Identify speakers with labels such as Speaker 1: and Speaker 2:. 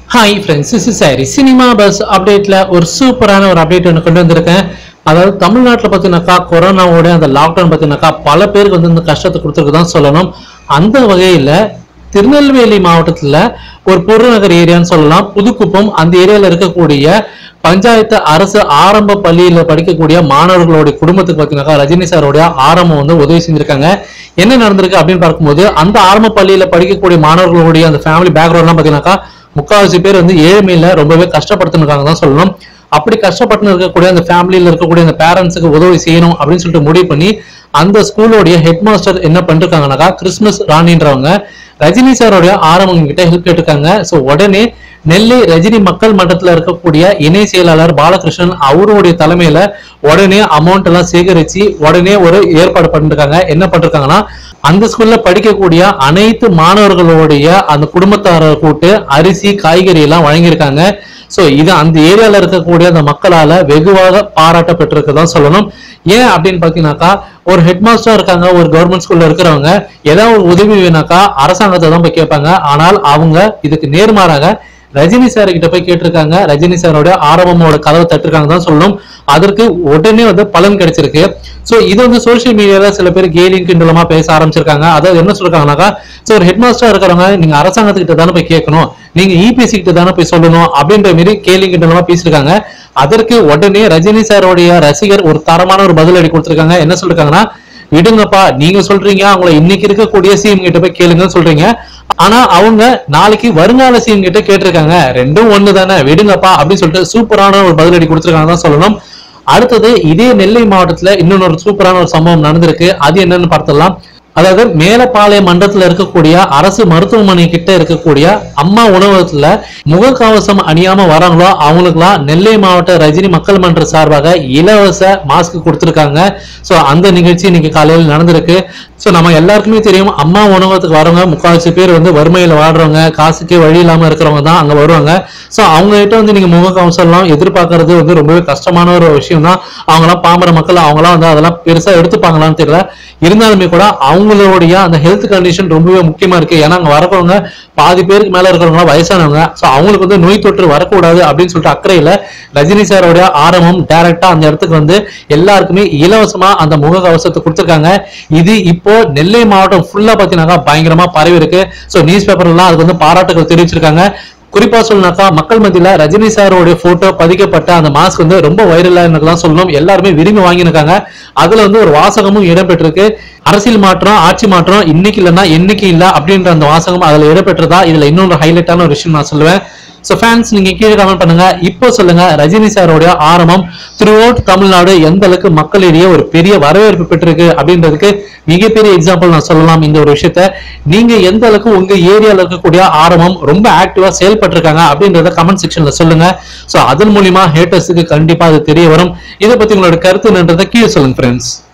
Speaker 1: hi friends is சாரி cinema buzz அப்டேட்ல ஒரு சூப்பரான ஒரு அப்டேட் ஒன்று கொண்டு வந்திருக்கேன் அதாவது தமிழ்நாட்டில் பார்த்தீங்கன்னாக்கா கொரோனாவோட அந்த லாக்டவுன் பார்த்தீங்கன்னாக்கா பல பேருக்கு வந்து இந்த கஷ்டத்தை கொடுத்துருக்கு தான் சொல்லணும் அந்த வகையில் திருநெல்வேலி மாவட்டத்தில் ஒரு புறநகர் ஏரியான்னு சொல்லலாம் புதுக்குப்பம் அந்த ஏரியாவில் இருக்கக்கூடிய பஞ்சாயத்து அரசு ஆரம்ப பள்ளியில படிக்கக்கூடிய மாணவர்களுடைய குடும்பத்துக்கு பார்த்தீங்கன்னாக்கா ரஜினி சாரோடைய ஆரம்பம் வந்து உதவி செஞ்சிருக்காங்க என்ன நடந்திருக்கு அப்படின்னு பார்க்கும்போது அந்த ஆரம்ப பள்ளியில படிக்கக்கூடிய மாணவர்களுடைய அந்த ஃபேமிலி பேக்ரவுண்ட்லாம் பார்த்தீங்கன்னாக்கா முக்காவாசி பேர் வந்து ஏழ்மையில ரொம்பவே கஷ்டப்படுத்திருக்காங்க தான் சொல்லணும் அப்படி கஷ்டப்பட்டு இருக்கக்கூடிய அந்த ஃபேமிலியில இருக்கக்கூடிய அந்த பேரண்ட்ஸுக்கு உதவி செய்யணும் அப்படின்னு சொல்லிட்டு முடிவு பண்ணி அந்த ஸ்கூலோடைய ஹெட் மாஸ்டர் என்ன பண்ணிருக்காங்கனாக்கா கிறிஸ்மஸ் ராணின்றவங்க ரஜினி சாரோடைய ஆரம்பம் கிட்ட ஹெல்ப் கேட்டிருக்காங்க ஸோ உடனே நெல்லை ரஜினி மக்கள் மன்றத்துல இருக்கக்கூடிய இணை செயலாளர் பாலகிருஷ்ணன் அவருடைய தலைமையில உடனே அமௌண்ட் எல்லாம் சேகரிச்சு உடனே ஒரு ஏற்பாடு பண்ணிருக்காங்க என்ன பண்ணிருக்காங்கன்னா அந்த ஸ்கூல்ல படிக்கக்கூடிய அனைத்து மாணவர்களுடைய அந்த குடும்பத்தாரை கூட்டு அரிசி காய்கறி எல்லாம் வழங்கியிருக்காங்க சோ இது அந்த ஏரியால இருக்கக்கூடிய அந்த மக்களால வெகுவாக பாராட்டப்பட்டிருக்கதான் சொல்லணும் ஏன் அப்படின்னு பாத்தீங்கன்னாக்கா ஒரு ஹெட் மாஸ்டர் இருக்காங்க ஒரு கவர்மெண்ட் ஸ்கூல்ல இருக்கிறவங்க ஏதாவது ஒரு உதவி வேணாக்கா அரசாங்கத்தை தான் போய் கேட்பாங்க ஆனால் அவங்க இதுக்கு நேர்மாறாக ரஜினி சார் கிட்ட போய் கேட்டிருக்காங்க ரஜினி சாரோட ஆரம்பமோட கதவை தட்டிருக்காங்க தான் சொல்லணும் அதற்கு உடனே வந்து பலன் கிடைச்சிருக்கு சோ இது வந்து சோஷியல் மீடியால சில பேர் கேலிங் கிண்டலமா பேச ஆரம்பிச்சிருக்காங்க அதாவது என்ன சொல்றாங்கன்னாக்கா சோ ஒரு ஹெட் மாஸ்டர் இருக்கிறவங்க நீங்க அரசாங்கத்துக்கிட்ட தானே போய் கேட்கணும் நீங்க இபிசி கிட்ட தானே போய் சொல்லணும் அப்படின்ற மாதிரி கேலிங் கிண்டலமா பேசியிருக்காங்க அதற்கு உடனே ரஜினி சாரோடைய ரசிகர் ஒரு தரமான ஒரு பதிலடி கொடுத்திருக்காங்க என்ன சொல்லிருக்காங்கன்னா விடுங்கப்பா நீங்க சொல்றீங்க அவங்கள இன்னைக்கு இருக்கக்கூடிய சிஎம் கிட்ட போய் கேளுங்கன்னு சொல்றீங்க ஆனா அவங்க நாளைக்கு வருங்கால சிஎம் கிட்ட கேட்டிருக்காங்க ரெண்டும் ஒண்ணு தானே விடுங்கப்பா அப்படின்னு சொல்லிட்டு சூப்பரான ஒரு பதிலடி கொடுத்திருக்காங்க தான் சொல்லணும் அடுத்தது இதே நெல்லை மாவட்டத்துல இன்னொரு சூப்பரான ஒரு சம்பவம் நடந்திருக்கு அது என்னன்னு பார்த்தலாம் அதாவது மேலப்பாளையம் மண்டலத்துல இருக்கக்கூடிய அரசு மருத்துவமனை கிட்ட இருக்கக்கூடிய அம்மா உணவகத்துல முகக்கவசம் அணியாம வராங்களோ அவங்களுக்குலாம் நெல்லை மாவட்ட ரஜினி மக்கள் மன்ற சார்பாக இலவச மாஸ்க் கொடுத்திருக்காங்க சோ அந்த நிகழ்ச்சி இன்னைக்கு காலையில் நடந்திருக்கு சோ நம்ம எல்லாருக்குமே தெரியும் அம்மா உணவகத்துக்கு வரவங்க முக்கால்வாசி பேர் வந்து வறுமையில வாடுறவங்க காசுக்கே வழி இல்லாம இருக்கிறவங்க தான் அங்க வருவாங்க சோ அவங்க கிட்ட வந்து நீங்க முகக்கவசம் எல்லாம் எதிர்பார்க்கறது வந்து ரொம்பவே கஷ்டமான ஒரு விஷயம் தான் அவங்களாம் பாமர மக்கள் அவங்களாம் வந்து அதெல்லாம் பெருசா எடுத்துப்பாங்களான்னு தெரியல இருந்தாலுமே கூட அவங்களுடைய அந்த ஹெல்த் கண்டிஷன் ரொம்பவே முக்கியமா இருக்கு ஏன்னா அங்க வரவங்க பாதி பேருக்கு மேல இருக்கிறவங்க வயசானவங்க சோ அவங்களுக்கு வந்து நோய் தொற்று வரக்கூடாது அப்படின்னு சொல்லிட்டு அக்கறையில ரஜினி சாரோட ஆரம்பம் டைரக்டா அந்த இடத்துக்கு வந்து எல்லாருக்குமே இலவசமா அந்த முகக்கவசத்தை கொடுத்திருக்காங்க இது இப்போ நெல்லை மாவட்டம் ஃபுல்லா பாத்தீங்கன்னாக்கா பயங்கரமா பரவி இருக்கு சோ நியூஸ் பேப்பர் எல்லாம் அதுக்கு வந்து பாராட்டுகள் தெரிவிச்சிருக்காங்க குறிப்பா சொல்லனாக்கா மக்கள் மத்தியில ரஜினி சாரோட போட்டோ பதிக்கப்பட்ட அந்த மாஸ்க் வந்து ரொம்ப வைரலா தான் சொல்லணும் எல்லாருமே விரும்பி வாங்கியிருக்காங்க அதுல வந்து ஒரு வாசகமும் இடம்பெற்றிருக்கு அரசியல் மாற்றம் ஆட்சி மாற்றம் இன்னைக்கு இல்லைன்னா என்னைக்கு இல்ல அப்படின்ற அந்த வாசகம் அதுல இடம்பெற்றதா இதுல இன்னொரு ஹைலைட்டான ஒரு விஷயம் நான் சொல்லுவேன் ஸோ ஃபேன்ஸ் நீங்க கீழே கமெண்ட் பண்ணுங்க இப்போ சொல்லுங்க ரஜினி சாரோடைய ஆரம்பம் த்ரூ அவுட் தமிழ்நாடு எந்த அளவுக்கு மக்களிடையே ஒரு பெரிய வரவேற்பு பெற்றிருக்கு அப்படின்றதுக்கு மிகப்பெரிய எக்ஸாம்பிள் நான் சொல்லலாம் இந்த ஒரு விஷயத்த நீங்க எந்த அளவுக்கு உங்க ஏரியால இருக்கக்கூடிய ஆரம்பம் ரொம்ப ஆக்டிவா செயல்பட்டிருக்காங்க அப்படின்றத கமெண்ட் செக்ஷன்ல சொல்லுங்க ஸோ அதன் மூலியமா ஹேட்டர்ஸுக்கு கண்டிப்பா அது தெரிய வரும் இதை பத்தி உங்களோட கருத்து என்னன்றதை கீழே சொல்லுங்க ஃப்ரெண்ட்ஸ்